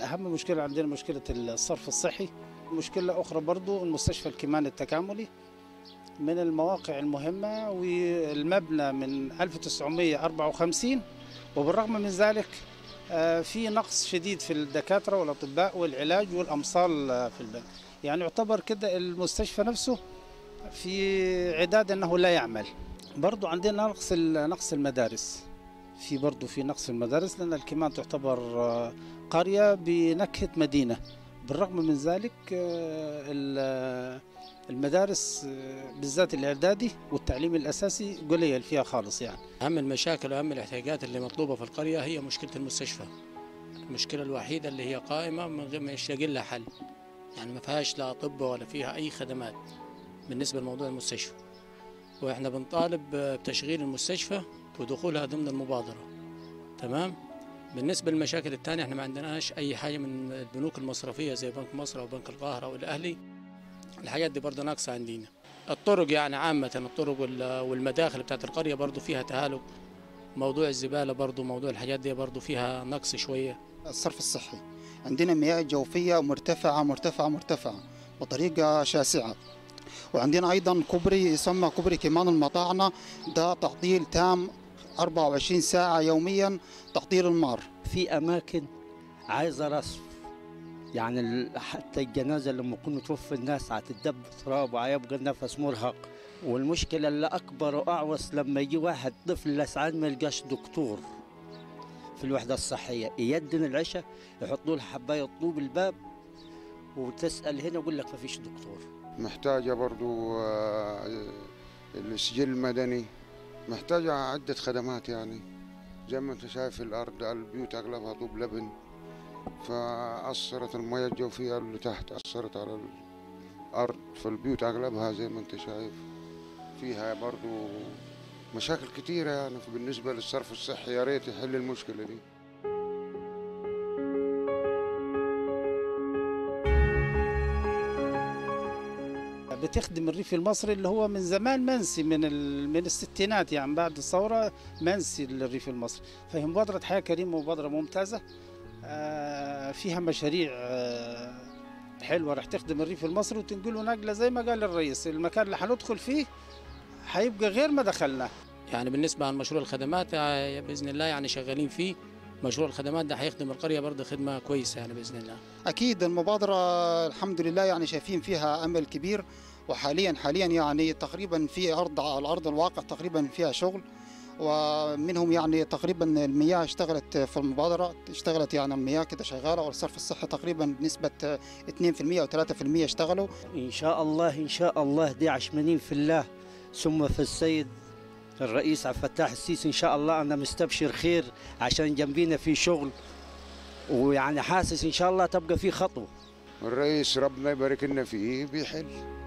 أهم مشكلة عندنا مشكلة الصرف الصحي مشكلة أخرى برضو المستشفى الكيمان التكاملي من المواقع المهمة والمبنى من 1954 وبالرغم من ذلك آه، في نقص شديد في الدكاترة والأطباء والعلاج والأمصال آه، في البلد يعني يعتبر كده المستشفى نفسه في عداد أنه لا يعمل برضو عندنا نقص ال- نقص المدارس في برضو في نقص المدارس لأن الكيمان تعتبر آه، قرية بنكهة مدينة بالرغم من ذلك آه، ال- المدارس آه، بالذات الإعدادي والتعليم الأساسي قليل فيها خالص يعني أهم المشاكل وأهم الاحتياجات اللي مطلوبة في القرية هي مشكلة المستشفى المشكلة الوحيدة اللي هي قائمة من غير ما يشتغل لها حل يعني ما فيهاش لا أطباء ولا فيها أي خدمات بالنسبة لموضوع المستشفى وإحنا بنطالب بتشغيل المستشفى ودخولها ضمن المبادرة تمام بالنسبة للمشاكل التانية احنا ما عندناش أي حاجة من البنوك المصرفية زي بنك مصر أو بنك القاهرة أو الأهلي الحاجات دي برضه ناقصة عندنا الطرق يعني عامة الطرق وال- والمداخل بتاعت القرية برضه فيها تهالك موضوع الزبالة برضه موضوع الحاجات دي برضه فيها نقص شوية الصرف الصحي عندنا مياه جوفية مرتفعة مرتفعة مرتفعة بطريقة شاسعة وعندنا أيضا كوبري يسمى كوبري كمان المطاعنة ده تعطيل تام 24 ساعة يوميا تعطيل النار في اماكن عايزه رصف يعني ال- حتى الجنازه لما كنا توفي الناس هتدب تراب وهيبقى النفس مرهق والمشكله اللي اكبر واعوص لما يجي واحد طفل لسعان ما يلقاش دكتور في الوحده الصحيه يدن العشاء يحطوا له حبايه طوب الباب وتسال هنا يقول لك ما فيش دكتور محتاجة برضو آه، السجل المدني محتاجة عدة خدمات يعني زي ما انت شايف الأرض البيوت أغلبها طوب لبن فأثرت المياه الجوفية اللي تحت أثرت على الأرض فالبيوت أغلبها زي ما انت شايف فيها برضو مشاكل كتيرة يعني بالنسبة للصرف الصحي يا ريت يحل المشكلة دي بتخدم الريف المصري اللي هو من زمان منسي من ال... من الستينات يعني بعد الثورة منسي الريف المصري فهي مبادرة حياة كريمة مبادرة ممتازة آه، فيها مشاريع آه، حلوة راح تخدم الريف المصري وتنقله نقلة زي ما قال الرئيس المكان اللي هندخل فيه هيبقى غير ما دخلناه يعني بالنسبة عن مشروع الخدمات آه، بإذن الله يعني شغالين فيه مشروع الخدمات ده هيخدم القرية برضه خدمة كويسة يعني بإذن الله أكيد المبادرة الحمد لله يعني شايفين فيها أمل كبير وحاليا حاليا يعني تقريبا في أرض على أرض الواقع تقريبا فيها شغل ومنهم يعني تقريبا المياه اشتغلت في المبادرة اشتغلت يعني المياه كده شغالة والصرف الصحي تقريبا بنسبة 2% أو 3% اشتغلوا ان شاء الله ان شاء الله دي عشمانين في الله ثم في السيد الرئيس عبد الفتاح السيسي ان شاء الله انا مستبشر خير عشان جنبينا في شغل ويعني حاسس ان شاء الله تبقى في خطوه الرئيس ربنا يبارك لنا فيه بيحل